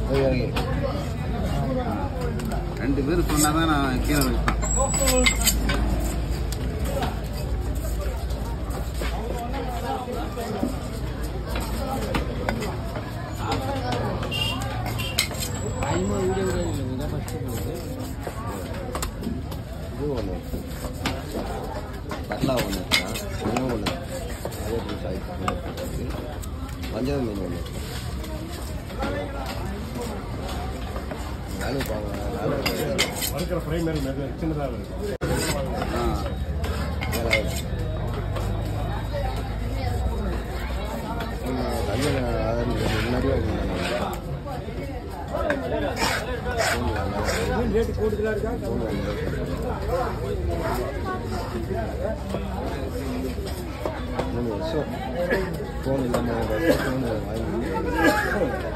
போய் இறங்கி ரெண்டு பேரும் சொன்னாதான் நான் கீழே வைப்பேன் இது ஒன்று கட்லா ஒன்று இருக்கா ஒன்று ஒன்று அதே பீஸ் ஆயிடுச்சு மஞ்சள் மீன் ஒன்று நானும் பாங்க நானும் வறுக்கிற ஃப்ரை மாதிரி மெது சின்னதாக இருக்கு ஆ கல்யாணம் ஆகிறதுக்கு முன்னாடியே ரேட்டு கூடுதலாக இருக்கா மூணு வருஷம் ஃபோன் இல்லாமல் ஃபோன் வாங்கி